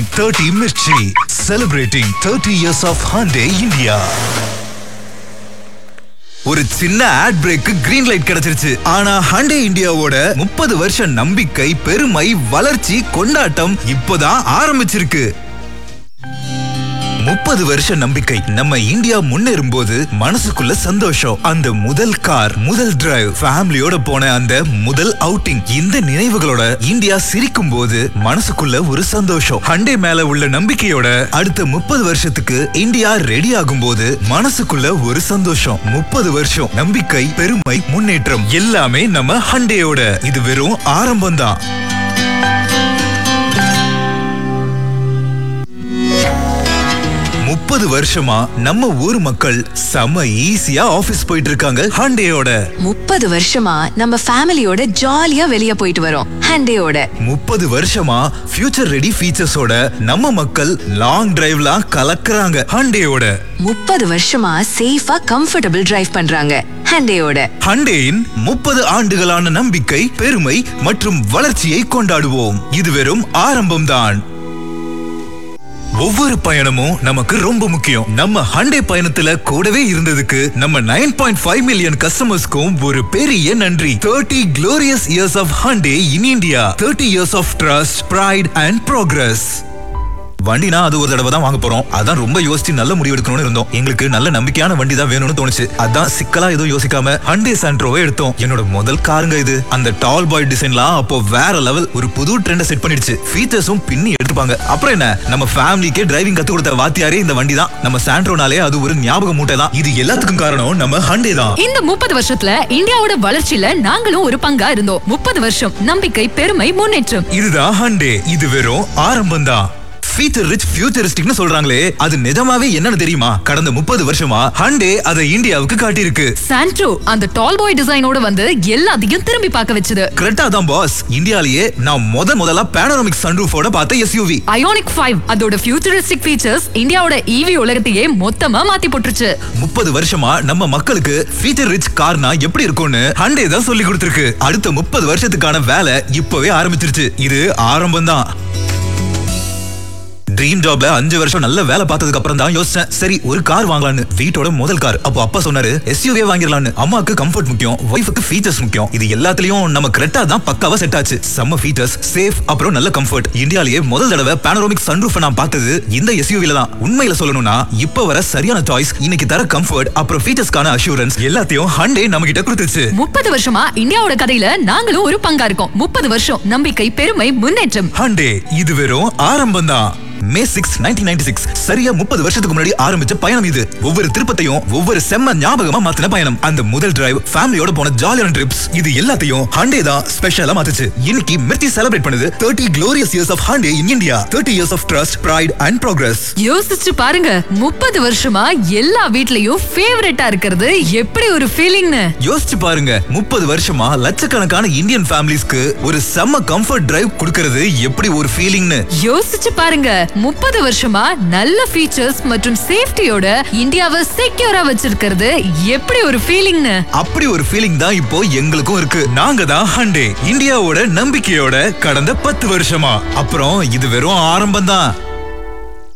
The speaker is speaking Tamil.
30 Mirchi, celebrating 30 years of Hyundai India. ஒரு சின்ன ஆட் பிரேக்கு கிரீன் லைட் கிடைச்சிருச்சு ஆனா ஹண்டே இந்தியாவோட முப்பது வருஷ நம்பிக்கை பெருமை வளர்ச்சி கொண்டாட்டம் இப்போதான் ஆரம்பிச்சிருக்கு முப்பது வருஷ நம்பிக்கை நம்ம இந்தியா முன்னேறும் போது மனசுக்குள்ள சந்தோஷம் அந்த முதல் கார் முதல் டிரைவ் ஃபேமிலியோட போன அந்த முதல் அவுட்டிங் இந்த நினைவுகளோட இந்தியா சிரிக்கும் போது மனசுக்குள்ள ஒரு சந்தோஷம் ஹண்டே மேல உள்ள நம்பிக்கையோட அடுத்த முப்பது வருஷத்துக்கு இந்தியா ரெடி ஆகும் போது மனசுக்குள்ள ஒரு சந்தோஷம் முப்பது வருஷம் நம்பிக்கை பெருமை முன்னேற்றம் எல்லாமே நம்ம ஹண்டேயோட இது வெறும் ஆரம்பம் தான் முப்பது வருஷமா நம்ம ஊர் மக்கள் செம ஈஸியா ஆபீஸ் போயிட்டு இருக்காங்க ஹண்டேயோட முப்பது வருஷமா நம்ம ஃபேமிலியோட ஜாலியா வெளிய போயிட்டு வரோம் ஹண்டேயோட முப்பது வருஷமா ஃபியூச்சர் ரெடி ஃபீச்சர்ஸோட நம்ம மக்கள் லாங் டிரைவ்லாம் கலக்குறாங்க ஹண்டேயோட முப்பது வருஷமா சேஃபா கம்ஃபர்டபுள் டிரைவ் பண்றாங்க ஹண்டேயோட ஹண்டேயின் முப்பது ஆண்டுகளான நம்பிக்கை பெருமை மற்றும் வளர்ச்சியை கொண்டாடுவோம் இது வெறும் ஆரம்பம்தான் ஒவ்வொரு பயணமும் நமக்கு ரொம்ப முக்கியம் நம்ம ஹண்டே பயணத்துல கூடவே இருந்ததுக்கு நம்ம நைன் பாயிண்ட் ஃபைவ் மில்லியன் கஸ்டமர்ஸ்க்கும் ஒரு பெரிய நன்றி thirty glorious years of Hyundai in India thirty years of trust pride and progress வண்டினா அது ஒரு தடவை தான் வாங்க போறோம் அதான் ரொம்ப யோசிச்சு நல்ல முடிவு எடுக்கணும்னு இருந்தோம் எங்களுக்கு நல்ல நம்பிக்கையான வண்டி தான் வேணும்னு தோணுச்சு அதான் சிக்கலா எதுவும் யோசிக்காம ஹண்டே சாண்ட்ரோவை எடுத்தோம் என்னோட முதல் காருங்க இது அந்த டால் பாய் டிசைன்லாம் அப்போ வேற லெவல் ஒரு புது ட்ரெண்ட செட் பண்ணிடுச்சு ஃபீச்சர்ஸும் பின்னி எடுத்துப்பாங்க அப்புறம் என்ன நம்ம ஃபேமிலிக்கே டிரைவிங் கத்து கொடுத்த வாத்தியாரே இந்த வண்டி தான் நம்ம சாண்ட்ரோனாலே அது ஒரு ஞாபக மூட்டை தான் இது எல்லாத்துக்கும் காரணம் நம்ம ஹண்டே தான் இந்த முப்பது வருஷத்துல இந்தியாவோட வளர்ச்சியில நாங்களும் ஒரு பங்கா இருந்தோம் முப்பது வருஷம் நம்பிக்கை பெருமை முன்னேற்றம் இதுதான் ஹண்டே இது வெறும் ஆரம்பம் தான் ஃபீச்சர் ரிச் ஃபியூச்சரிஸ்டிக்னு சொல்றாங்களே அது நிஜமாவே என்னன்னு தெரியுமா கடந்த முப்பது வருஷமா ஹண்டே அதை இந்தியாவுக்கு காட்டியிருக்கு சாண்ட்ரோ அந்த டால் பாய் டிசைனோட வந்து எல்லாத்தையும் திரும்பி பார்க்க வச்சது கரெக்டா தான் பாஸ் இந்தியாலயே நான் முத முதல்ல பேனோரமிக் சன்ரூஃபோட பார்த்த எஸ்யூவி அயோனிக் ஃபைவ் அதோட ஃபியூச்சரிஸ்டிக் ஃபீச்சர்ஸ் இந்தியாவோட ஈவி உலகத்தையே மொத்தமா மாத்தி போட்டுருச்சு முப்பது வருஷமா நம்ம மக்களுக்கு ஃபீச்சர் ரிச் கார்னா எப்படி இருக்கும்னு ஹண்டே தான் சொல்லி கொடுத்திருக்கு அடுத்த முப்பது வருஷத்துக்கான வேலை இப்பவே ஆரம்பிச்சிருச்சு இது ஆரம்பம் தான் ட்ரீம் ஜாப்ல அஞ்சு வருஷம் நல்ல வேலை பார்த்ததுக்கு அப்புறம் தான் யோசிச்சேன் சரி ஒரு கார் வாங்கலாம்னு வீட்டோட முதல் கார் அப்போ அப்பா சொன்னாரு எஸ்யூவே வாங்கிடலாம்னு அம்மாக்கு கம்ஃபர்ட் முக்கியம் ஒய்ஃபுக்கு ஃபீச்சர்ஸ் முக்கியம் இது எல்லாத்துலயும் நம்ம கரெக்டா தான் பக்காவா செட் ஆச்சு செம்ம ஃபீச்சர்ஸ் சேஃப் அப்புறம் நல்ல கம்ஃபர்ட் இந்தியாலயே முதல் தடவை பேனரோமிக் சன்ரூஃப் நான் பார்த்தது இந்த எஸ்யூவில தான் உண்மையில சொல்லணும்னா இப்ப வர சரியான சாய்ஸ் இன்னைக்கு தர கம்ஃபர்ட் அப்புறம் ஃபீச்சர்ஸ்க்கான அஷூரன்ஸ் எல்லாத்தையும் ஹண்டே நம்ம கிட்ட கொடுத்துச்சு முப்பது வருஷமா இந்தியாவோட கதையில நாங்களும் ஒரு பங்கா இருக்கோம் முப்பது வருஷம் நம்பிக்கை பெருமை முன்னேற்றம் ஹண்டே இது வெறும் ஆரம்பம் தான் May six nineteen ninety six சரியா முப்பது வருஷத்துக்கு முன்னாடி ஆரம்பிச்ச பயணம் இது ஒவ்வொரு திருப்பத்தையும் ஒவ்வொரு செம்ம ஞாபகமா மாத்தின பயணம் அந்த முதல் டிரைவ் ஃபேமிலியோட போன ஜாலியான ட்ரிப்ஸ் இது எல்லாத்தையும் ஹண்டே தான் ஸ்பெஷலா மாத்துச்சு இன்னைக்கு மிர்ச்சி செலிப்ரேட் பண்ணுது thirty glorious years of Hyundai in India thirty years of trust pride and progress யோசிச்சு பாருங்க முப்பது வருஷமா எல்லா வீட்லயும் ஃபேவரட்டா இருக்கிறது எப்படி ஒரு ஃபீலிங்னு யோசிச்சு பாருங்க முப்பது வருஷமா லட்சக்கணக்கான இந்தியன் ஃபேமிலிஸ்க்கு ஒரு செம்ம கம்ஃபர்ட் டிரைவ் கொடுக்கறது எப்படி ஒரு ஃபீலிங்னு யோசிச்சு பாருங்க முப்பது வருஷமா நல்ல ஃபீச்சர்ஸ் மற்றும் சேஃப்டியோட இந்தியாவை செக்யூரா வச்சிருக்கிறது எப்படி ஒரு ஃபீலிங்னு அப்படி ஒரு ஃபீலிங் தான் இப்போ எங்களுக்கும் இருக்கு நாங்க தான் ஹண்டே இந்தியாவோட நம்பிக்கையோட கடந்த பத்து வருஷமா அப்புறம் இது வெறும் ஆரம்பம் தான்